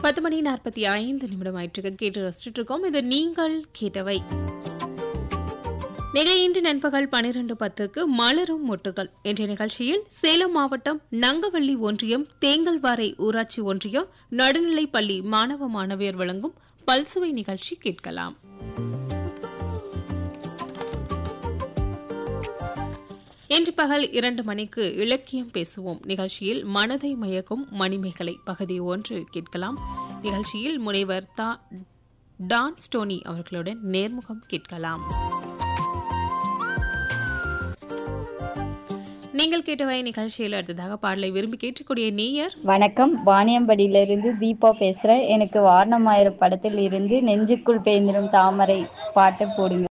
பத்து மணி நாற்பத்தி ஐந்து நிமிடம் ஆயிட்டு கேட்டு ரசிச்சுட்டு இருக்கோம் இது நீங்கள் கேட்டவை நிகழ் இன்று நண்பகல் பனிரெண்டு பத்திற்கு மலரும் மொட்டுகள் என்ற நிகழ்ச்சியில் சேலம் மாவட்டம் நங்கவள்ளி ஒன்றியம் தேங்கல்வாரை ஊராட்சி ஒன்றியம் நடுநிலைப் பள்ளி மாணவ மாணவியர் வழங்கும் பல்சுவை நிகழ்ச்சி கேட்கலாம் இன்று பகல் இரண்டு மணிக்கு இலக்கியம் பேசுவோம் நிகழ்ச்சியில் மனதை மயக்கும் மணிமேகலை பகுதி ஒன்று கேட்கலாம் நிகழ்ச்சியில் முனைவர் தா டான் ஸ்டோனி அவர்களுடன் நேர்முகம் கேட்கலாம் நீங்கள் கேட்டவை நிகழ்ச்சியில் அடுத்ததாக பாடலை விரும்பி கேட்கக்கூடிய நேயர் வணக்கம் வாணியம்படியிலிருந்து தீபா பேசுறேன் எனக்கு வாரணமாயிரம் படத்தில் இருந்து நெஞ்சுக்குள் பேய்ந்திடும் தாமரை பாட்டு போடுங்க